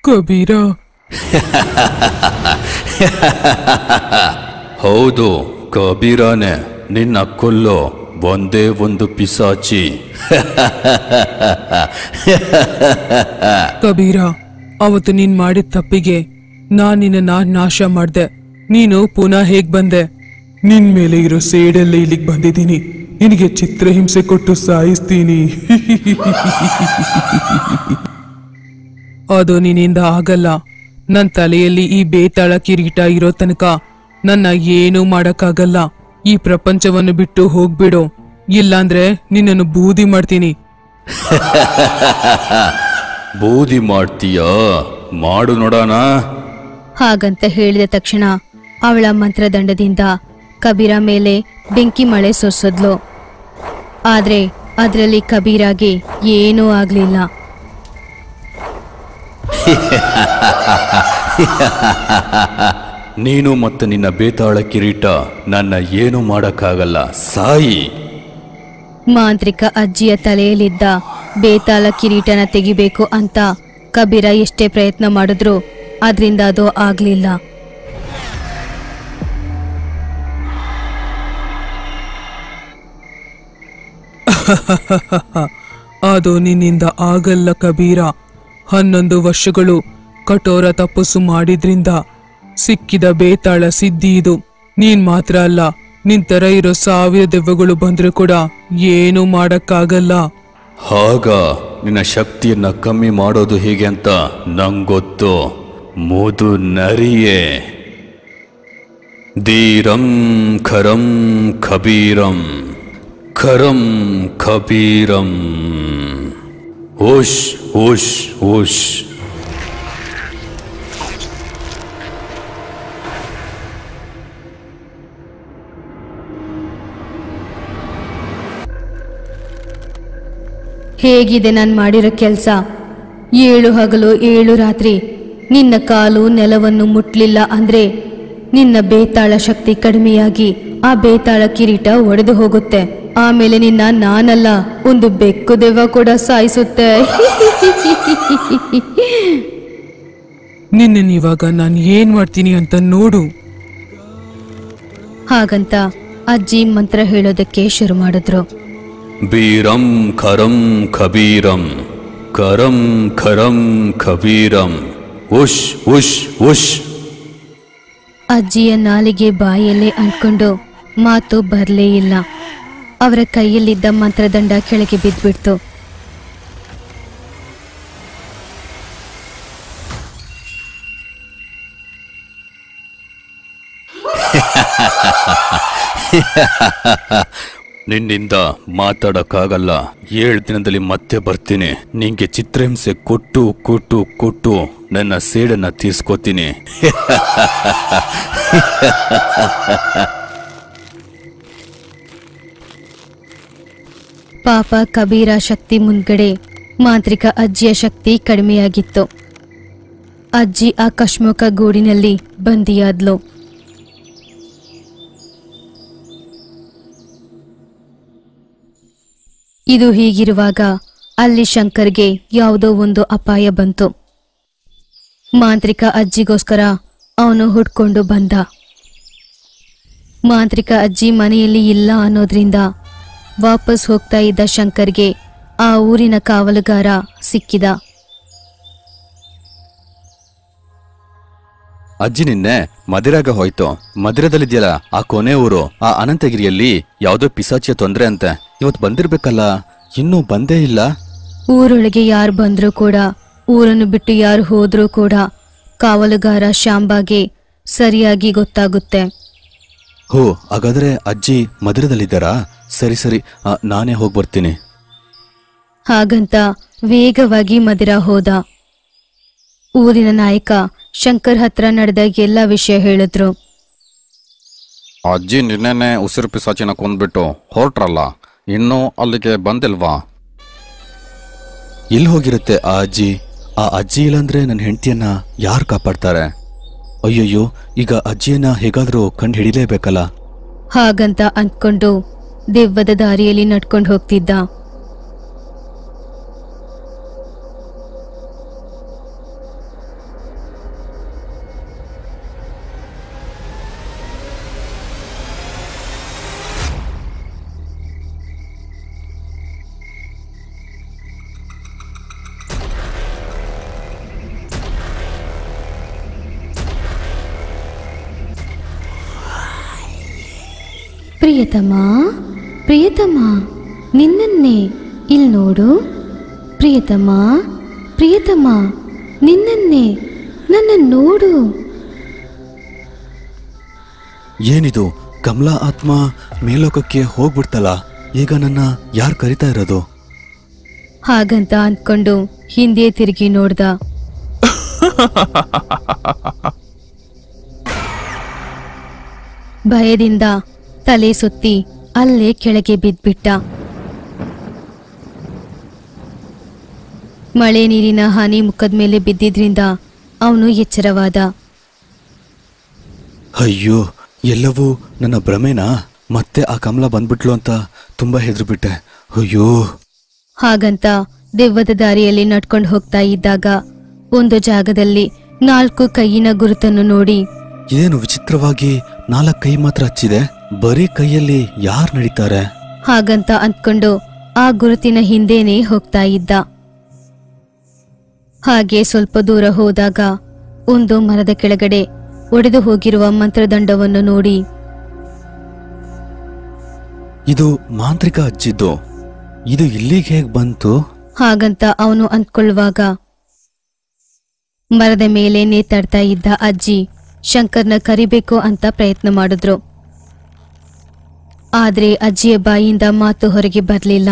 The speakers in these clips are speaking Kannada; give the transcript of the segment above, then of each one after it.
ಕಬೀರ ಹೌದು ಕಬೀರಾನೆ ನಿನ್ನ ಕೊಲ್ಲೋ ಒಂದೇ ಒಂದು ಪಿಸಾಚಿ ಕಬೀರ ಅವತ್ತು ನೀನ್ ಮಾಡಿದ ತಪ್ಪಿಗೆ ನಾನ್ ನಿನ್ನ ನಾಶ ಮಾಡ್ದೆ ನೀನು ಪುನಃ ಹೇಗ್ ಬಂದೆ ನಿನ್ ಮೇಲೆ ಇರೋ ಸೇಡಲ್ಲೇ ಇಲ್ಲಿಗೆ ಬಂದಿದ್ದೀನಿ ನಿನಗೆ ಚಿತ್ರಹಿಂಸೆ ಕೊಟ್ಟು ಸಾಯಿಸ್ತೀನಿ ಅದು ನಿನ್ನಿಂದ ಆಗಲ್ಲ ನನ್ ತಲೆಯಲ್ಲಿ ಈ ಬೇತಾಳ ಕಿರೀಟ ಇರೋ ತನಕ ನನ್ನ ಏನೂ ಮಾಡಕ್ಕಾಗಲ್ಲ ಈ ಪ್ರಪಂಚವನ್ನು ಬಿಟ್ಟು ಹೋಗ್ಬಿಡು ಇಲ್ಲಾಂದ್ರೆ ನಿನ್ನನ್ನು ಬೂದಿ ಮಾಡ್ತೀನಿ ಬೂದಿ ಮಾಡ್ತೀಯಾ ಮಾಡು ನೋಡೋಣ ಹಾಗಂತ ಹೇಳಿದ ತಕ್ಷಣ ಅವಳ ಮಂತ್ರದಂಡದಿಂದ ಕಬೀರ ಮೇಲೆ ಬೆಂಕಿ ಮಳೆ ಸುರಿಸಿದ್ಲು ಆದ್ರೆ ಅದರಲ್ಲಿ ಕಬೀರಾಗೆ ಏನೂ ಆಗ್ಲಿಲ್ಲ ನೀನು ಮತ್ತು ನಿನ್ನ ಬೇತಾಳ ಕಿರೀಟ ನನ್ನ ಏನು ಮಾಡಕ್ಕಾಗಲ್ಲ ಸಾಯಿ ಮಾಂತ್ರಿಕ ಅಜ್ಜಿಯ ತಲೆಯಲ್ಲಿದ್ದ ಬೇತಾಳ ಕಿರೀಟನ ತೆಗಿಬೇಕು ಅಂತ ಕಬೀರ ಎಷ್ಟೇ ಪ್ರಯತ್ನ ಮಾಡಿದ್ರೂ ಅದರಿಂದ ಅದು ಆಗ್ಲಿಲ್ಲ ಅದು ನಿನ್ನಿಂದ ಆಗಲ್ಲ ಕಬೀರ ಹನ್ನೊಂದು ವರ್ಷಗಳು ಕಠೋರ ತಪಸ್ಸು ಮಾಡಿದ್ರಿಂದ ಸಿಕ್ಕಿದ ಬೇತಾಳ ಸಿದ್ಧಿ ಇದು ನೀನ್ ಮಾತ್ರ ಅಲ್ಲ ನಿನ್ ತರ ಇರೋ ಸಾವಿರ ದೆವ್ವಗಳು ಬಂದ್ರೆ ಕೂಡ ಏನೂ ಮಾಡಕ್ಕಾಗಲ್ಲ ಹಾಗ ನಿನ್ನ ಶಕ್ತಿಯನ್ನ ಕಮ್ಮಿ ಮಾಡೋದು ಹೇಗೆ ಅಂತ ನಂಗೊತ್ತು ಮುದು ನರಿಯೇ ಧೀರಂ ಖರಂ ಖಬೀರಂ ಖರಂ ಖಬೀರಂ ಓಶ್ ಓಶ್ ಓಶ್ ಹೇಗಿದೆ ನಾನು ಮಾಡಿರೋ ಕೆಲಸ ಏಳು ಹಗಲು ಏಳು ರಾತ್ರಿ ನಿನ್ನ ಕಾಲು ನೆಲವನ್ನು ಮುಟ್ಲಿಲ್ಲ ಅಂದ್ರೆ ನಿನ್ನ ಬೇತಾಳ ಶಕ್ತಿ ಕಡಿಮೆಯಾಗಿ ಆ ಬೇತಾಳ ಕಿರೀಟ ಒಡೆದು ಹೋಗುತ್ತೆ ಆಮೇಲೆ ನಿನ್ನ ನಾನಲ್ಲ ಒಂದು ಬೆಕ್ಕು ದೆವ್ವ ಕೂಡ ಸಾಯಿಸುತ್ತೆ ನಿನ್ನ ಇವಾಗ ನಾನು ಏನ್ ಮಾಡ್ತೀನಿ ಅಂತ ನೋಡು ಹಾಗಂತ ಅಜ್ಜಿ ಮಂತ್ರ ಹೇಳೋದಕ್ಕೆ ಶುರು ಮಾಡಿದ್ರು ಬೀರಂ ಖರಂ ಖಬೀರಂ ಕರಂ ಖರಂ ಖಬೀರಂ ಉಶ್ ಉಶ್ ಉಶ್ ಅಜ್ಜಿಯ ನಾಲಿಗೆ ಬಾಯಲ್ಲೇ ಅಂದ್ಕೊಂಡು ಮಾತು ಬರಲೇ ಇಲ್ಲ ಅವರ ಕೈಯಲ್ಲಿದ್ದ ಮಂತ್ರದಂಡ ಕೆಳಗೆ ಬಿದ್ದ್ಬಿಡ್ತು ನಿನ್ನಿಂದ ಮಾತಾಡಕ್ಕಾಗಲ್ಲ ಏಳು ದಿನದಲ್ಲಿ ಮತ್ತೆ ಬರ್ತೀನಿ ನಿಂಗೆ ಚಿತ್ರಹಿಂಸೆ ಕೊಟ್ಟು ಕೊಟ್ಟು ಕೊಟ್ಟು ನನ್ನ ಸೇಡನ್ನ ತೀರ್ಸ್ಕೊತೀನಿ ಪಾಪ ಕಬೀರ ಶಕ್ತಿ ಮುಂದ್ಗಡೆ ಮಾಂತ್ರಿಕ ಅಜ್ಜಿಯ ಶಕ್ತಿ ಕಡಿಮೆಯಾಗಿತ್ತು ಅಜ್ಜಿ ಆ ಕಶ್ಮುಖ ಗೂಡಿನಲ್ಲಿ ಬಂದಿಯಾದ್ಲು ಇದು ಹೀಗಿರುವಾಗ ಅಲ್ಲಿ ಶಂಕರ್ಗೆ ಯಾವುದೋ ಒಂದು ಅಪಾಯ ಬಂತು ಮಾಂತ್ರಿಕ ಅಜ್ಜಿಗೋಸ್ಕರ ಅವನು ಹುಡ್ಕೊಂಡು ಬಂದ ಮಾಂತ್ರಿಕ ಅಜ್ಜಿ ಮನೆಯಲ್ಲಿ ಇಲ್ಲ ಅನ್ನೋದ್ರಿಂದ ವಾಪಸ್ ಹೋಗ್ತಾ ಇದ್ದ ಶಂಕರ್ಗೆ ಆ ಊರಿನ ಕಾವಲುಗಾರ ಸಿಕ್ಕಿದ ಅಜ್ಜಿ ನಿನ್ನೆ ಮದಿರಾಗ ಹೋಯ್ತು ಮದಿರದಲ್ಲಿದ್ಯಲ್ಲ ಆ ಕೊನೆ ಊರು ಆ ಅನಂತಗಿರಿಯಲ್ಲಿ ಯಾವುದೋ ಪಿಸಾಚಿಯ ತೊಂದ್ರೆ ಅಂತೆ ಇವತ್ತು ಬಂದಿರ್ಬೇಕಲ್ಲ ಇನ್ನೂ ಬಂದೇ ಇಲ್ಲ ಊರೊಳಗೆ ಯಾರು ಬಂದ್ರೂ ಕೂಡ ಊರನ್ನು ಬಿಟ್ಟು ಯಾರು ಹೋದ್ರೂ ಕೂಡ ಕಾವಲುಗಾರ ಶಾಂಬಾಗೆ ಸರಿಯಾಗಿ ಗೊತ್ತಾಗುತ್ತೆ ಹೋ ಹಾಗಾದ್ರೆ ಅಜ್ಜಿ ಮದಿರದಲ್ಲಿದ್ದಾರಾ ಸರಿ ಸರಿ ಆ, ನಾನೇ ಹೋಗಿ ಬರ್ತೀನಿ ಹಾಗಂತ ವೇಗವಾಗಿ ಮದಿರ ಹೋದ ಊರಿನ ನಾಯಕ ಶಂಕರ್ ಹತ್ರ ನಡೆದ ಎಲ್ಲ ವಿಷಯ ಹೇಳಿದ್ರು ಅಜ್ಜಿ ನಿನ್ನೆನೆ ಉಸಿರು ಪಿಸಾಚಿನ ಕೊಂದ್ಬಿಟ್ಟು ಹೊರಟ್ರಲ್ಲ ಇನ್ನೂ ಅಲ್ಲಿಗೆ ಬಂದಿಲ್ವಾ ಎಲ್ಲಿ ಹೋಗಿರುತ್ತೆ ಆ ಅಜ್ಜಿ ಆ ಅಜ್ಜಿ ಇಲ್ಲಾಂದ್ರೆ ನನ್ನ ಹೆಂಡತಿಯನ್ನ ಯಾರು ಕಾಪಾಡ್ತಾರೆ ಅಯ್ಯಯ್ಯೋ ಈಗ ಅಜ್ಜಿಯನ್ನ ಹೇಗಾದ್ರೂ ಕಂಡು ಹಿಡಿಲೇಬೇಕಲ್ಲ ಹಾಗಂತ ಅಂದ್ಕೊಂಡು ದೆವ್ವದ ದಾರಿಯಲ್ಲಿ ನಡ್ಕೊಂಡು ಹೋಗ್ತಿದ್ದ ಪ್ರಿಯತಮ ಪ್ರಿಯತಮ ನಿನ್ನನ್ನೇ ಇಲ್ಲಿ ನೋಡು ಪ್ರಿಯತಮ ಪ್ರಿಯತಮ ನಿನ್ನನ್ನೇ ನನ್ನ ನೋಡು ಏನಿದು ಕಮಲಾ ಆತ್ಮ ಮೇಲೋಕಕ್ಕೆ ಹೋಗ್ಬಿಡ್ತಲ್ಲ ಈಗ ನನ್ನ ಯಾರು ಕರಿತಾ ಇರೋದು ಹಾಗಂತ ಅಂದ್ಕೊಂಡು ಹಿಂದೆ ತಿರುಗಿ ನೋಡ್ದ ಭಯದಿಂದ ತಲೆ ಸುತ್ತಿ ಅಲ್ಲೇ ಕೆಳಗೆ ಬಿದ್ಬಿಟ್ಟ ಮಳೆ ನೀರಿನ ಹನಿ ಮುಖದ ಮೇಲೆ ಬಿದ್ದಿದ್ರಿಂದ ಅವನು ಎಚ್ಚರವಾದ ಅಯ್ಯೋ ಎಲ್ಲವೂ ನನ್ನ ಭ್ರಮೆನಾ ಮತ್ತೆ ಆ ಕಮಲ ಬಂದ್ಬಿಟ್ಲು ಅಂತ ತುಂಬಾ ಹೆದರ್ಬಿಟ್ಟೆ ಅಯ್ಯೋ ಹಾಗಂತ ದೆವ್ವದ ದಾರಿಯಲ್ಲಿ ನಡ್ಕೊಂಡು ಹೋಗ್ತಾ ಇದ್ದಾಗ ಒಂದು ಜಾಗದಲ್ಲಿ ನಾಲ್ಕು ಕೈಯಿನ ಗುರುತನ್ನು ನೋಡಿ ಏನು ವಿಚಿತ್ರವಾಗಿ ನಾಲ್ಕು ಕೈ ಮಾತ್ರ ಹಚ್ಚಿದೆ ಬರೀ ಕೈಯಲ್ಲಿ ಯಾರು ನಡೀತಾರೆ ಹಾಗಂತ ಅಂದ್ಕೊಂಡು ಆ ಗುರುತಿನ ಹಿಂದೆನೇ ಹೋಗ್ತಾ ಇದ್ದ ಹಾಗೆ ಸ್ವಲ್ಪ ದೂರ ಹೋದಾಗ ಒಂದು ಮರದ ಕೆಳಗಡೆ ಒಡೆದು ಹೋಗಿರುವ ಮಂತ್ರದಂಡವನ್ನು ನೋಡಿ ಇದು ಮಾಂತ್ರಿಕ ಹಚ್ಚಿದ್ದು ಇದು ಇಲ್ಲಿಗೆ ಹೇಗ್ ಬಂತು ಹಾಗಂತ ಅವನು ಅಂದ್ಕೊಳ್ಳುವಾಗ ಮರದ ಮೇಲೆ ನೇತಾಡ್ತಾ ಇದ್ದ ಅಜ್ಜಿ ಶಂಕರ್ನ ಕರಿಬೇಕು ಅಂತ ಪ್ರಯತ್ನ ಮಾಡಿದ್ರು ಆದ್ರೆ ಅಜ್ಜಿಯ ಬಾಯಿಯಿಂದ ಮಾತು ಹೊರಗೆ ಬರಲಿಲ್ಲ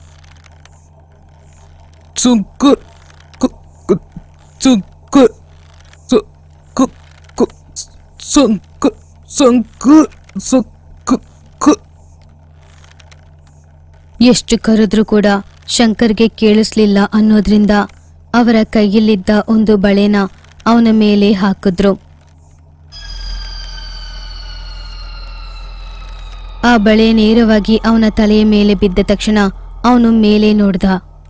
ಸುಂಕು ಕು- ಕು- ಸುಂಕು ಸು- ಕು- ಕು- ಸುಂಕು ಸುಂಕು ಸುಂಕು ಕು- ಎಷ್ಟು ಕರೆದ್ರೂ ಕೂಡ ಶಂಕರ್ಗೆ ಕೇಳಿಸ್ಲಿಲ್ಲ ಅನ್ನೋದ್ರಿಂದ ಅವರ ಕೈಯಲ್ಲಿದ್ದ ಒಂದು ಬಳೆನ ಅವನ ಮೇಲೆ ಹಾಕಿದ್ರು ಆ ಬಳೆ ನೇರವಾಗಿ ಅವನ ತಲೆಯ ಮೇಲೆ ಬಿದ್ದ ತಕ್ಷಣ ಅವನು ಮೇಲೆ ನೋಡ್ದ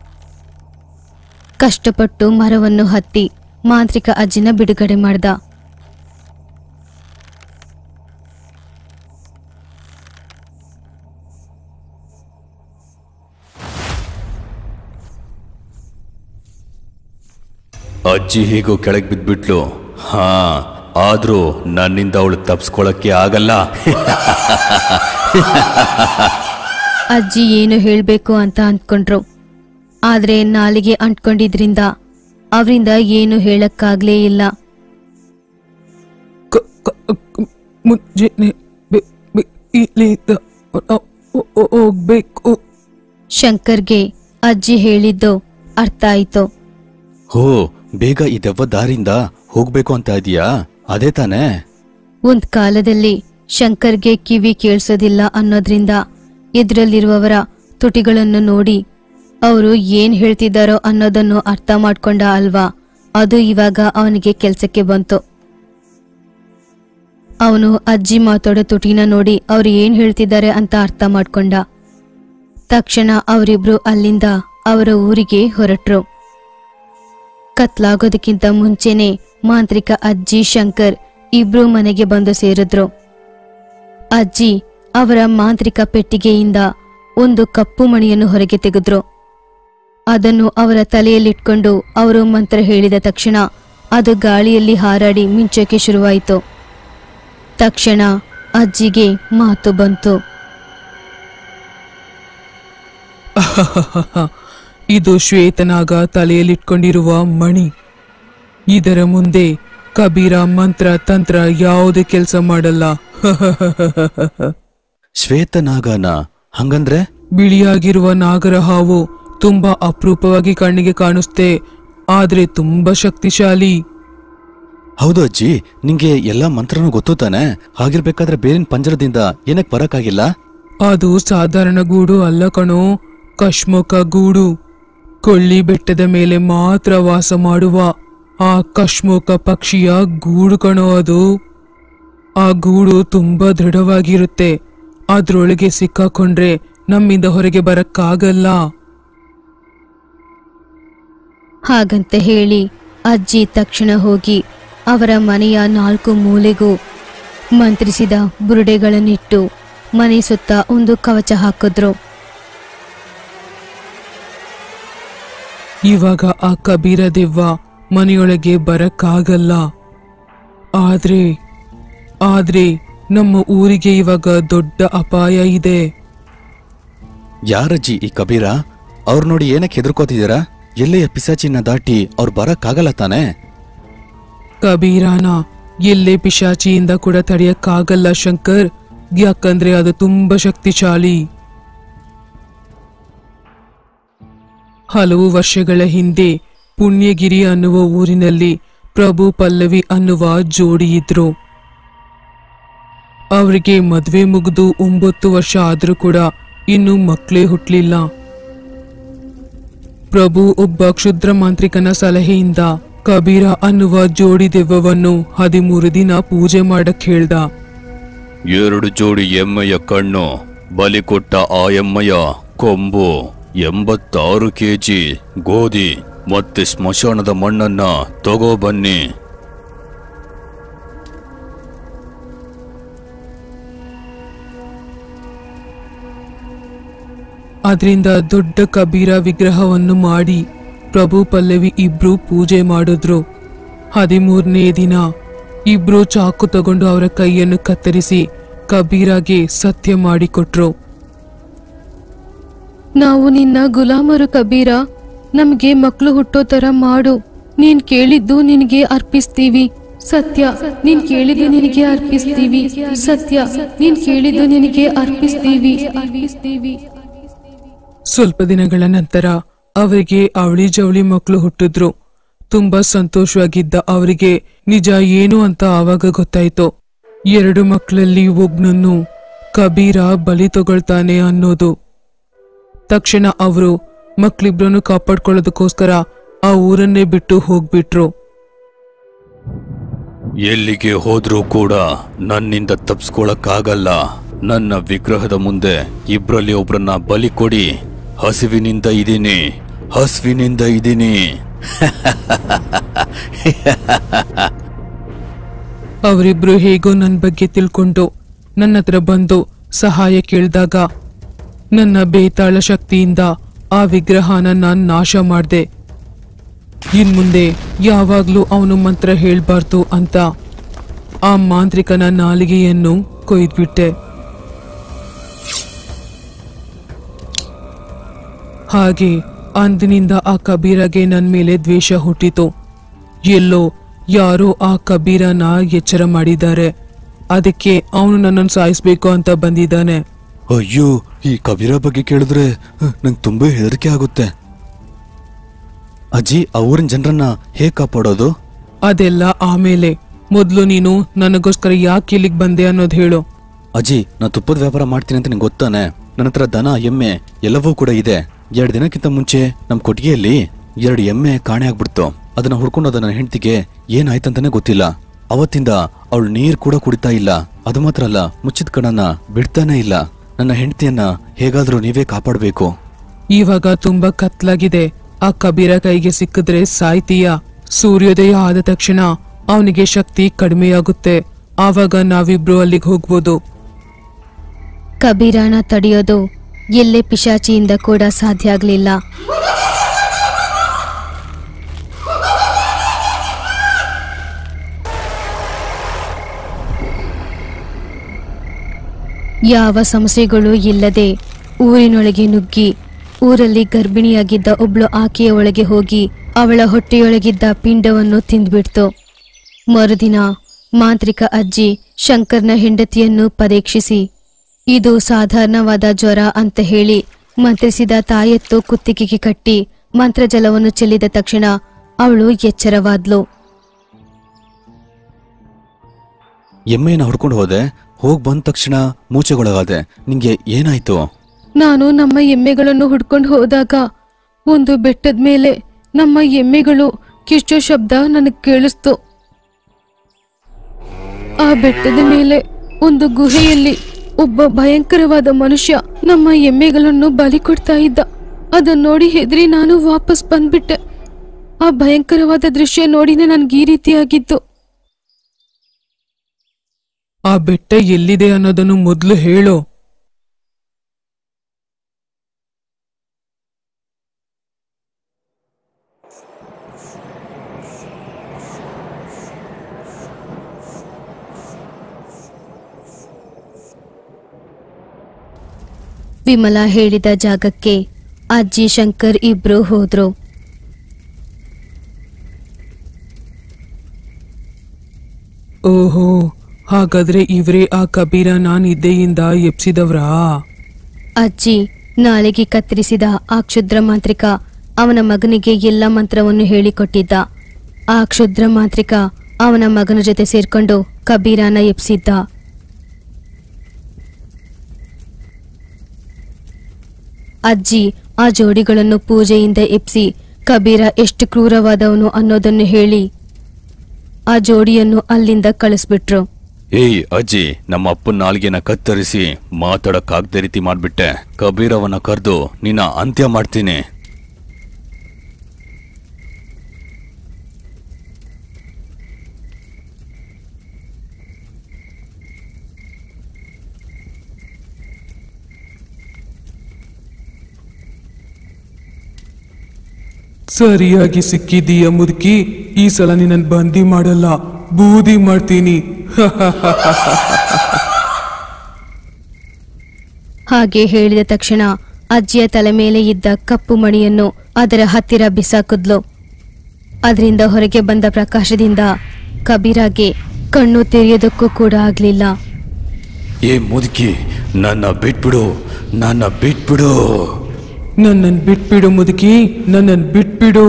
ಕಷ್ಟಪಟ್ಟು ಮರವನ್ನು ಹತ್ತಿ ಮಾಂತ್ರಿಕ ಅಜ್ಜಿನ ಬಿಡುಗಡೆ ಮಾಡ್ದ ಅಜ್ಜಿ ಹೀಗೂ ಕೆಳಗೆ ಬಿದ್ಬಿಟ್ಲು ಹಾ ಆದ್ರೂ ನನ್ನಿಂದ ಅವಳು ತಪ್ಸ್ಕೊಳಕ್ಕೆ ಆಗಲ್ಲ ಅಜ್ಜಿ ಏನು ಹೇಳಬೇಕು ಅಂತ ಅಂದ್ಕೊಂಡ್ರು ಆದ್ರೆ ನಾಲಿಗೆ ಅಂಟ್ಕೊಂಡಿದ್ರಿಂದ ಅವರಿಂದ ಏನು ಹೇಳಕ್ಕಾಗ್ಲೇ ಇಲ್ಲ ಕ- ಕ- ಕ- ಮುಂಜಾನೆ ಬೆ- ಬೆ- ಇಲ್ಲಿಂದ ನಾವು ಹೋ- ಹೋ- ಹೋಗ್ಬೇಕು ಶಂಕರ್ಗೆ ಅಜ್ಜಿ ಹೇಳಿದ್ದು ಅರ್ಥ ಆಯ್ತು ಹೋ ಬೇಗ ಈ ದೆವ್ವ ದಾರಿಯಿಂದ ಹೋಗ್ಬೇಕು ಅಂತ ಇದೀಯಾ ಅದೇ ತಾನೇ ಒಂದ್ ಕಾಲದಲ್ಲಿ ಶಂಕರ್ಗೆ ಕಿವಿ ಕೇಳಿಸೋದಿಲ್ಲ ಅನ್ನೋದ್ರಿಂದ ಎದುರಲ್ಲಿರುವವರ ತುಟಿಗಳನ್ನು ನೋಡಿ ಅವರು ಏನ್ ಹೇಳ್ತಿದ್ದಾರೋ ಅನ್ನೋದನ್ನು ಅರ್ಥ ಮಾಡ್ಕೊಂಡ ಅಲ್ವಾ ಅದು ಇವಾಗ ಅವನಿಗೆ ಕೆಲ್ಸಕ್ಕೆ ಬಂತು ಅವನು ಅಜ್ಜಿ ಮಾತಾಡೋ ತುಟಿನ ನೋಡಿ ಅವ್ರು ಏನ್ ಹೇಳ್ತಿದ್ದಾರೆ ಅಂತ ಅರ್ಥ ಮಾಡ್ಕೊಂಡ ತಕ್ಷಣ ಅವರಿಬ್ರು ಅಲ್ಲಿಂದ ಅವರ ಊರಿಗೆ ಹೊರಟ್ರು ಕತ್ಲಾಗೋದಕ್ಕಿಂತ ಮುಂಚೆನೆ ಮಾಂತ್ರಿಕ ಅಜ್ಜಿ ಶಂಕರ್ ಇಬ್ರು ಮನೆಗೆ ಬಂದು ಸೇರಿದ್ರು ಅಜ್ಜಿ ಅವರ ಮಾಂತ್ರಿಕ ಪೆಟ್ಟಿಗೆಯಿಂದ ಒಂದು ಕಪ್ಪು ಮಣಿಯನ್ನು ಹೊರಗೆ ತೆಗೆದ್ರು ಅದನ್ನು ಅವರ ತಲೆಯಲ್ಲಿಟ್ಕೊಂಡು ಅವರು ಮಂತ್ರ ಹೇಳಿದ ತಕ್ಷಣ ಅದು ಗಾಳಿಯಲ್ಲಿ ಹಾರಾಡಿ ಮಿಂಚೋಕೆ ಶುರುವಾಯಿತು ತಕ್ಷಣ ಅಜ್ಜಿಗೆ ಮಾತು ಬಂತು ಇದು ಶ್ವೇತನಾಗ ತಲೆಯಲ್ಲಿಟ್ಕೊಂಡಿರುವ ಮಣಿ ಇದರ ಮುಂದೆ ಕಬೀರ ಮಂತ್ರ ತಂತ್ರ ಯಾವುದೇ ಕೆಲಸ ಮಾಡಲ್ಲ ಶ್ವೇತನಾಗನ ಹಂಗಂದ್ರೆ ಬಿಳಿಯಾಗಿರುವ ನಾಗರ ಹಾವು ತುಂಬಾ ಅಪರೂಪವಾಗಿ ಕಣ್ಣಿಗೆ ಕಾಣಿಸುತ್ತೆ ಆದ್ರೆ ತುಂಬಾ ಶಕ್ತಿಶಾಲಿ ಹೌದು ಅಜ್ಜಿ ನಿಂಗೆ ಎಲ್ಲಾ ಮಂತ್ರನೂ ಗೊತ್ತು ತಾನೆ ಹಾಗಿರ್ಬೇಕಾದ್ರೆ ಬೇರಿನ ಪಂಜರದಿಂದ ಏನಕ್ ಬರಕ್ಕಾಗಿಲ್ಲ ಅದು ಸಾಧಾರಣ ಗೂಡು ಅಲ್ಲ ಕಣೋ ಕಶ್ಮುಖ ಗೂಡು ಕೊಳ್ಳಿ ಬೆಟ್ಟದ ಮೇಲೆ ಮಾತ್ರ ವಾಸ ಮಾಡುವ ಆ ಕಶ್ಮುಖ ಪಕ್ಷಿಯ ಗೂಡು ಕಣೋ ಅದು ಆ ಗೂಡು ತುಂಬಾ ದೃಢವಾಗಿರುತ್ತೆ ಅದ್ರೊಳಗೆ ಸಿಕ್ಕಾಕೊಂಡ್ರೆ ನಮ್ಮಿಂದ ಹೊರಗೆ ಬರಕ್ಕಾಗಲ್ಲ ಹಾಗಂತ ಹೇಳಿ ಅಜ್ಜಿ ತಕ್ಷಣ ಹೋಗಿ ಅವರ ಮನೆಯ ನಾಲ್ಕು ಮೂಲೆಗೂ ಮಂತ್ರಿಸಿದ ಬುರುಡೆಗಳನ್ನಿಟ್ಟು ಮನೆ ಸುತ್ತ ಒಂದು ಕವಚ ಹಾಕಿದ್ರು ಇವಾಗ ಆ ಕಬೀರ ದೆವ್ವ ಮನೆಯೊಳಗೆ ಬರಕ್ಕಾಗಲ್ಲ ಆದ್ರೆ ಆದ್ರೆ ನಮ್ಮ ಊರಿಗೆ ಇವಾಗ ದೊಡ್ಡ ಅಪಾಯ ಇದೆ ಯಾರಜ್ಜಿ ಈ ಕಬೀರ ಅವ್ರು ನೋಡಿ ಏನಕ್ಕೆ ಹೆದರ್ಕೋತಿದ್ದೀರಾ ಎಲ್ಲೆಯ ಪಿಸಾಚಿನ ದಾಟಿ ಅವ್ರು ಬರಕ್ಕಾಗಲ್ಲ ತಾನೇ ಕಬೀರಾನ ಎಲ್ಲೇ ಪಿಶಾಚಿಯಿಂದ ಕೂಡ ತಡೆಯಕ್ಕಾಗಲ್ಲ ಶಂಕರ್ ಯಾಕಂದ್ರೆ ಅದು ತುಂಬಾ ಶಕ್ತಿಶಾಲಿ ಹಲವು ವರ್ಷಗಳ ಹಿಂದೆ ಪುಣ್ಯಗಿರಿ ಅನ್ನುವ ಊರಿನಲ್ಲಿ ಪ್ರಭು ಪಲ್ಲವಿ ಅನ್ನುವ ಜೋಡಿ ಇದ್ರು ಅವರಿಗೆ ಮದ್ವೆ ಮುಗಿದು ಒಂಬತ್ತು ವರ್ಷ ಆದ್ರೂ ಕೂಡ ಇನ್ನು ಮಕ್ಕಳೇ ಹುಟ್ಲಿಲ್ಲ ಪ್ರಭು ಒಬ್ಬ ಕ್ಷುದ್ರ ಮಾಂತ್ರಿಕನ ಸಲಹೆಯಿಂದ ಕಬೀರ ಅನ್ನುವ ಜೋಡಿ ದೆವ್ವವನ್ನು ಹದಿಮೂರು ದಿನ ಪೂಜೆ ಮಾಡಕ್ ಹೇಳ್ದ ಎರಡು ಜೋಡಿ ಎಮ್ಮೆಯ ಕಣ್ಣು ಬಲಿ ಕೊಟ್ಟ ಆ ಎಮ್ಮೆಯ ಕೊಂಬು ಎಂಬತ್ತಾರು ಕೆಜಿ ಗೋಧಿ ಮತ್ತೆ ಸ್ಮಶಾನದ ಮಣ್ಣನ್ನ ತಗೋ ಬನ್ನಿ ಅದರಿಂದ ದೊಡ್ಡ ಕಬೀರ ವಿಗ್ರಹವನ್ನು ಮಾಡಿ ಪ್ರಭು ಪಲ್ಲವಿ ಇಬ್ರು ಪೂಜೆ ಮಾಡಿದ್ರು ಹದಿಮೂರನೇ ದಿನ ಇಬ್ರು ಚಾಕು ತಗೊಂಡು ಅವರ ಕೈಯನ್ನು ಕತ್ತರಿಸಿ ಕಬೀರಾಗೆ ಸತ್ಯ ಮಾಡಿಕೊಟ್ರು ನಾವು ನಿನ್ನ ಗುಲಾಮರು ಕಬೀರ ನಮ್ಗೆ ಮಕ್ಕಳು ಹುಟ್ಟೋ ತರ ಮಾಡು ನೀನ್ ಕೇಳಿದ್ದು ನಿನಗೆ ಅರ್ಪಿಸ್ತೀವಿ ಸತ್ಯ ನೀನ್ ಕೇಳಿದ್ದು ನಿನಗೆ ಅರ್ಪಿಸ್ತೀವಿ ಸತ್ಯ ನೀನ್ ಕೇಳಿದ್ದು ನಿನಗೆ ಅರ್ಪಿಸ್ತೀವಿ ಅರ್ಪಿಸ್ತೀವಿ ಸ್ವಲ್ಪ ದಿನಗಳ ನಂತರ ಅವರಿಗೆ ಅವಳಿ ಜವಳಿ ಮಕ್ಕಳು ಹುಟ್ಟಿದ್ರು ತುಂಬಾ ಸಂತೋಷವಾಗಿದ್ದ ಅವರಿಗೆ ನಿಜ ಏನು ಅಂತ ಆವಾಗ ಗೊತ್ತಾಯ್ತು ಎರಡು ಮಕ್ಕಳಲ್ಲಿ ಒಬ್ನನ್ನು ಕಬೀರ ಬಲಿ ತಗೊಳ್ತಾನೆ ಅನ್ನೋದು ತಕ್ಷಣ ಅವರು ಮಕ್ಳಿಬ್ರನ್ನು ಕಾಪಾಡ್ಕೊಳ್ಳೋದಕ್ಕೋಸ್ಕರ ಆ ಊರನ್ನೇ ಬಿಟ್ಟು ಹೋಗ್ಬಿಟ್ರು ಎಲ್ಲಿಗೆ ಹೋದ್ರೂ ಕೂಡ ನನ್ನಿಂದ ತಪ್ಸ್ಕೊಳಕ್ಕಾಗಲ್ಲ ನನ್ನ ವಿಗ್ರಹದ ಮುಂದೆ ಇಬ್ರಲ್ಲಿ ಒಬ್ರನ್ನ ಬಲಿ ಕೊಡಿ ಹಸಿವಿನಿಂದ ಇದೀನಿ ಹಸಿವಿನಿಂದ ಇದೀನಿ ಅವರಿಬ್ರು ಹೇಗೋ ನನ್ನ ಬಗ್ಗೆ ತಿಳ್ಕೊಂಡು ನನ್ನ ಹತ್ರ ಬಂದು ಸಹಾಯ ಕೇಳಿದಾಗ ನನ್ನ ಬೇತಾಳ ಶಕ್ತಿಯಿಂದ ಆ ವಿಗ್ರಹನ ನಾನು ನಾಶ ಮಾಡಿದೆ ಇನ್ಮುಂದೆ ಯಾವಾಗ್ಲೂ ಅವನು ಮಂತ್ರ ಹೇಳ್ಬಾರ್ದು ಅಂತ ಆ ಮಾಂತ್ರಿಕನ ನಾಲಿಗೆಯನ್ನು ಕೊಯ್ದ್ಬಿಟ್ಟೆ ಹಾಗೆ ಅಂದಿನಿಂದ ಆ ಕಬೀರಗೆ ನನ್ನ ಮೇಲೆ ದ್ವೇಷ ಹುಟ್ಟಿತು ಎಲ್ಲೋ ಯಾರೋ ಆ ಕಬೀರನ ಎಚ್ಚರ ಮಾಡಿದ್ದಾರೆ ಅದಕ್ಕೆ ಅವನು ನನ್ನನ್ನು ಸಾಯಿಸ್ಬೇಕು ಅಂತ ಬಂದಿದ್ದಾನೆ ಅಯ್ಯೋ ಈ ಕಬೀರ ಬಗ್ಗೆ ಕೇಳಿದ್ರೆ ನಂಗೆ ತುಂಬಾ ಹೆದರಿಕೆ ಆಗುತ್ತೆ ಅಜ್ಜಿ ಆ ಊರಿನ ಜನರನ್ನ ಹೇಗ್ ಕಾಪಾಡೋದು ಅದೆಲ್ಲ ಆಮೇಲೆ ಮೊದಲು ನೀನು ನನಗೋಸ್ಕರ ಯಾಕೆ ಇಲ್ಲಿಗೆ ಬಂದೆ ಅನ್ನೋದು ಹೇಳು ಅಜ್ಜಿ ನಾ ತುಪ್ಪದ ವ್ಯಾಪಾರ ಮಾಡ್ತೀನಿ ಅಂತ ನಿಂಗೆ ಗೊತ್ತಾನೆ ನನ್ನ ಹತ್ರ ದನ ಎಮ್ಮೆ ಎಲ್ಲವೂ ಕೂಡ ಇದೆ ಎರಡು ದಿನಕ್ಕಿಂತ ಮುಂಚೆ ನಮ್ಮ ಕೊಟ್ಟಿಗೆಯಲ್ಲಿ ಎರಡು ಎಮ್ಮೆ ಕಾಣೆ ಆಗ್ಬಿಡ್ತು ಅದನ್ನ ಹುಡ್ಕೊಂಡು ನನ್ನ ಹೆಂಡತಿಗೆ ಏನಾಯ್ತಂತಾನೆ ಗೊತ್ತಿಲ್ಲ ಅವತ್ತಿಂದ ಅವಳು ನೀರ್ ಕೂಡ ಕುಡಿತಾ ಇಲ್ಲ ಅದು ಮಾತ್ರ ಅಲ್ಲ ಮುಚ್ಚಿದ ಕಣನ್ನ ಬಿಡ್ತಾನೆ ಇಲ್ಲ ನನ್ನ ಹೆಂಡತಿಯನ್ನ ಹೇಗಾದ್ರೂ ನೀವೇ ಕಾಪಾಡಬೇಕು ಇವಾಗ ತುಂಬಾ ಕತ್ಲಾಗಿದೆ ಆ ಕಬೀರ ಕೈಗೆ ಸಿಕ್ಕಿದ್ರೆ ಸಾಯ್ತೀಯ ಸೂರ್ಯೋದಯ ಆದ ತಕ್ಷಣ ಅವನಿಗೆ ಶಕ್ತಿ ಕಡಿಮೆಯಾಗುತ್ತೆ ಆವಾಗ ನಾವಿಬ್ರು ಅಲ್ಲಿಗೆ ಹೋಗ್ಬೋದು ಕಬೀರನ ತಡೆಯೋದು ಎಲ್ಲೇ ಪಿಶಾಚಿಯಿಂದ ಕೂಡ ಸಾಧ್ಯ ಆಗ್ಲಿಲ್ಲ ಯಾವ ಸಮಸ್ಯೆಗಳು ಇಲ್ಲದೆ ಊರಿನೊಳಗೆ ನುಗ್ಗಿ ಊರಲ್ಲಿ ಗರ್ಭಿಣಿಯಾಗಿದ್ದ ಒಬ್ಳು ಆಕೆಯ ಒಳಗೆ ಹೋಗಿ ಅವಳ ಹೊಟ್ಟೆಯೊಳಗಿದ್ದ ಪಿಂಡವನ್ನು ತಿಂದ್ಬಿಡ್ತು ಮರುದಿನ ಮಾಂತ್ರಿಕ ಅಜ್ಜಿ ಶಂಕರ್ನ ಹೆಂಡತಿಯನ್ನು ಪರೀಕ್ಷಿಸಿ ಇದು ಸಾಧಾರಣವಾದ ಜ್ವರ ಅಂತ ಹೇಳಿ ಮಂತ್ರಿಸಿದ ತಾಯತ್ತು ಕುತ್ತಿಗೆಗೆ ಕಟ್ಟಿ ಮಂತ್ರಜಲವನ್ನು ಚೆಲ್ಲಿದ ತಕ್ಷಣ ಅವಳು ಎಚ್ಚರವಾದ್ಲು ಎಮ್ಮೆನ ಹುಡ್ಕೊಂಡು ಹೋದೆ ಹೋಗ್ ಬಂದ ತಕ್ಷಣ ಮೂಚೆಗೊಳಗಾದೆ ನಿಂಗೆ ಏನಾಯ್ತು ನಾನು ನಮ್ಮ ಎಮ್ಮೆಗಳನ್ನು ಹುಡ್ಕೊಂಡು ಹೋದಾಗ ಒಂದು ಬೆಟ್ಟದ ಮೇಲೆ ನಮ್ಮ ಎಮ್ಮೆಗಳು ಕಿರ್ಚೋ ಶಬ್ದ ನನಗೆ ಕೇಳಿಸ್ತು ಆ ಬೆಟ್ಟದ ಮೇಲೆ ಒಂದು ಗುಹೆಯಲ್ಲಿ ಒಬ್ಬ ಭಯಂಕರವಾದ ಮನುಷ್ಯ ನಮ್ಮ ಎಮ್ಮೆಗಳನ್ನು ಬಲಿ ಕೊಡ್ತಾ ಇದ್ದ ಅದನ್ನ ನೋಡಿ ಹೆದರಿ ನಾನು ವಾಪಸ್ ಬಂದ್ಬಿಟ್ಟೆ ಆ ಭಯಂಕರವಾದ ದೃಶ್ಯ ನೋಡಿನೇ ನನ್ಗೆ ಈ ರೀತಿಯಾಗಿತ್ತು ಆ ಬೆಟ್ಟ ಎಲ್ಲಿದೆ ಅನ್ನೋದನ್ನು ಮೊದಲು ಹೇಳು ವಿಮಲಾ ಹೇಳಿದ ಜಾಗಕ್ಕೆ ಅಜ್ಜಿ ಶಂಕರ್ ಇಬ್ರು ಹೋದ್ರು ಓಹೋ ಹಾಗಾದ್ರೆ ಇವ್ರೇ ಆ ಕಬೀರ ನಾನ್ ಇದ್ದೆಯಿಂದ ಎಪ್ಸಿದವ್ರಾ ಅಜ್ಜಿ ನಾಳೆಗೆ ಕತ್ತರಿಸಿದ ಆ ಕ್ಷುದ್ರ ಮಾಂತ್ರಿಕ ಅವನ ಮಗನಿಗೆ ಎಲ್ಲ ಮಂತ್ರವನ್ನು ಹೇಳಿಕೊಟ್ಟಿದ್ದ ಆ ಕ್ಷುದ್ರ ಮಾಂತ್ರಿಕ ಅವನ ಮಗನ ಜೊತೆ ಸೇರ್ಕೊಂಡು ಕಬೀರನ ಎಪ್ಸಿದ್ದ ಅಜ್ಜಿ ಆ ಜೋಡಿಗಳನ್ನು ಪೂಜೆಯಿಂದ ಎಪ್ಸಿ ಕಬೀರ ಎಷ್ಟು ಕ್ರೂರವಾದವನು ಅನ್ನೋದನ್ನು ಹೇಳಿ ಆ ಜೋಡಿಯನ್ನು ಅಲ್ಲಿಂದ ಕಳಿಸ್ಬಿಟ್ರು ಏಯ್ ಅಜ್ಜಿ ನಮ್ಮ ಅಪ್ಪನ ನಾಲ್ಗೆನ ಕತ್ತರಿಸಿ ಮಾತಾಡಕ್ಕಾಗ್ದೇ ರೀತಿ ಮಾಡ್ಬಿಟ್ಟೆ ಕಬೀರವನ್ನ ಕರೆದು ನಿನ್ನ ಅಂತ್ಯ ಮಾಡ್ತೀನಿ ಸರಿಯಾಗಿ ಸಿಕ್ಕಿದೀಯ ಮುದುಕಿ ಈ ಸಲ ನಿನ್ನ ಬಂದಿ ಮಾಡಲ್ಲ ಬೂದಿ ಮಾಡ್ತೀನಿ ಹಾಗೆ ಹೇಳಿದ ತಕ್ಷಣ ಅಜ್ಜಿಯ ತಲೆ ಮೇಲೆ ಇದ್ದ ಕಪ್ಪು ಮಣಿಯನ್ನು ಅದರ ಹತ್ತಿರ ಬಿಸಾಕಿದ್ಲು ಅದರಿಂದ ಹೊರಗೆ ಬಂದ ಪ್ರಕಾಶದಿಂದ ಕಬೀರಾಗೆ ಕಣ್ಣು ತೆರೆಯೋದಕ್ಕೂ ಕೂಡ ಆಗ್ಲಿಲ್ಲ ಏ ಮುದುಕಿ ನನ್ನ ಬಿಟ್ಬಿಡು ನನ್ನ ಬಿಟ್ಬಿಡು ನನ್ನನ್ ಬಿಟ್ಬಿಡು ಮುದುಕಿ ನನ್ನನ್ ಬಿಟ್ಬಿಡು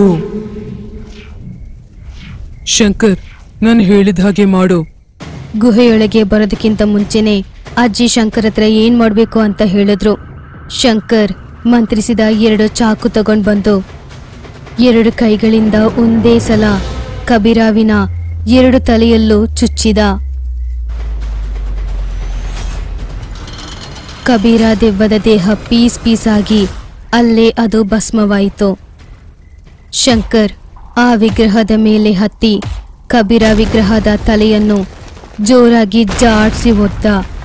ಶಂಕರ್ ನಾನು ಹೇಳಿದ ಹಾಗೆ ಮಾಡು ಗುಹೆಯೊಳಗೆ ಬರೋದಕ್ಕಿಂತ ಮುಂಚೆನೆ ಅಜ್ಜಿ ಶಂಕರ್ ಹತ್ರ ಏನ್ ಮಾಡ್ಬೇಕು ಅಂತ ಹೇಳಿದ್ರು ಶಂಕರ್ ಮಂತ್ರಿಸಿದ ಎರಡು ಚಾಕು ತಗೊಂಡ್ ಬಂದು ಎರಡು ಕೈಗಳಿಂದ ಒಂದೇ ಸಲ ಕಬೀರಾವಿನ ಎರಡು ತಲೆಯಲ್ಲೂ ಚುಚ್ಚಿದ ಕಬೀರ ದೆವ್ವದ ದೇಹ ಪೀಸ್ ಪೀಸ್ ಆಗಿ ಅಲ್ಲೇ ಅದು ಭಸ್ಮವಾಯಿತು ಶಂಕರ್ ಆ ವಿಗ್ರಹದ ಮೇಲೆ ಹತ್ತಿ ಕಬೀರ ವಿಗ್ರಹದ ತಲೆಯನ್ನು ಜೋರಾಗಿ ಜಾಡ್ಸಿ ಒದ್ದ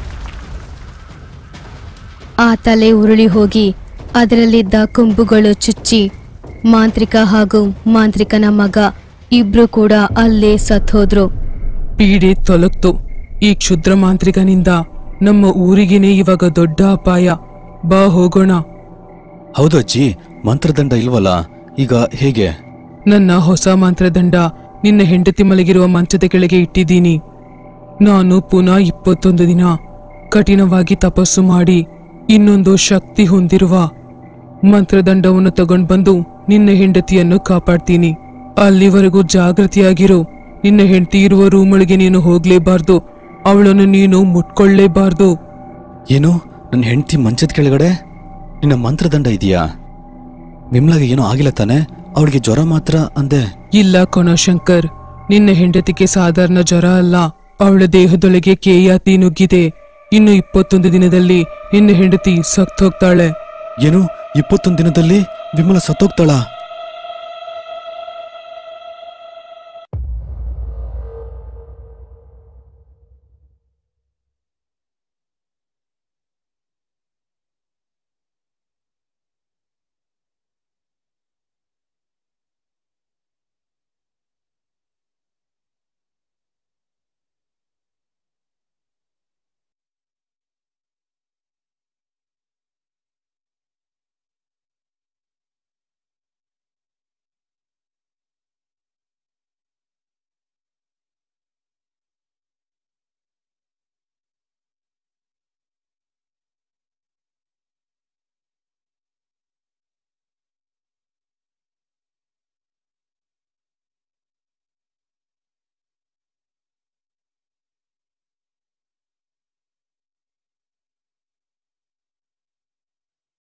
ಆ ತಲೆ ಉರುಳಿ ಹೋಗಿ ಅದರಲ್ಲಿದ್ದ ಕೊಂಬುಗಳು ಚುಚ್ಚಿ ಮಾಂತ್ರಿಕ ಹಾಗೂ ಮಾಂತ್ರಿಕನ ಮಗ ಇಬ್ರು ಕೂಡ ಅಲ್ಲೇ ಸತ್ತೋದ್ರು ಪೀಡೆ ತೊಲಗ್ತು ಈ ಕ್ಷುದ್ರ ಮಾಂತ್ರಿಕನಿಂದ ನಮ್ಮ ಊರಿಗೇನೆ ಇವಾಗ ದೊಡ್ಡ ಅಪಾಯ ಬಾ ಹೋಗೋಣ ಹೌದು ಅಜ್ಜಿ ಮಂತ್ರದಂಡ ಇಲ್ವಲ್ಲ ಈಗ ಹೇಗೆ ನನ್ನ ಹೊಸ ಮಂತ್ರದಂಡ ನಿನ್ನ ಹೆಂಡತಿ ಮಲಗಿರುವ ಮಂಚದ ಕೆಳಗೆ ಇಟ್ಟಿದ್ದೀನಿ ನಾನು ಪುನಃ ಇಪ್ಪತ್ತೊಂದು ದಿನ ಕಠಿಣವಾಗಿ ತಪಸ್ಸು ಮಾಡಿ ಇನ್ನೊಂದು ಶಕ್ತಿ ಹೊಂದಿರುವ ಮಂತ್ರದಂಡವನ್ನು ತಗೊಂಡ್ ಬಂದು ನಿನ್ನ ಹೆಂಡತಿಯನ್ನು ಕಾಪಾಡ್ತೀನಿ ಅಲ್ಲಿವರೆಗೂ ಜಾಗೃತಿಯಾಗಿರು ನಿನ್ನ ಹೆಂಡತಿ ಇರುವ ರೂಮೊಳಗೆ ನೀನು ಹೋಗ್ಲೇಬಾರ್ದು ಅವಳನ್ನು ನೀನು ಮುಟ್ಕೊಳ್ಳೇಬಾರ್ದು ಏನು ನನ್ನ ಹೆಂಡತಿ ಮಂಚದ ಕೆಳಗಡೆ ನಿನ್ನ ಮಂತ್ರದಂಡ ಇದೆಯಾ ವಿಮ್ಲಾಗೆ ಏನೂ ಆಗಿಲ್ಲ ತಾನೆ ಅವಳಿಗೆ ಜ್ವರ ಮಾತ್ರ ಅಂದೆ ಇಲ್ಲ ಕಣೋ ಶಂಕರ್ ನಿನ್ನ ಹೆಂಡತಿಗೆ ಸಾಧಾರಣ ಜ್ವರ ಅಲ್ಲ ಅವಳ ದೇಹದೊಳಗೆ ಕೇಯಾತಿ ನುಗ್ಗಿದೆ ಇನ್ನು ಇಪ್ಪತ್ತೊಂದು ದಿನದಲ್ಲಿ ನಿನ್ನ ಹೆಂಡತಿ ಸತ್ತೋಗ್ತಾಳೆ ಏನು ಇಪ್ಪತ್ತೊಂದು ದಿನದಲ್ಲಿ ವಿಮಲ ಸತ್ತೋಗ್ತಾಳ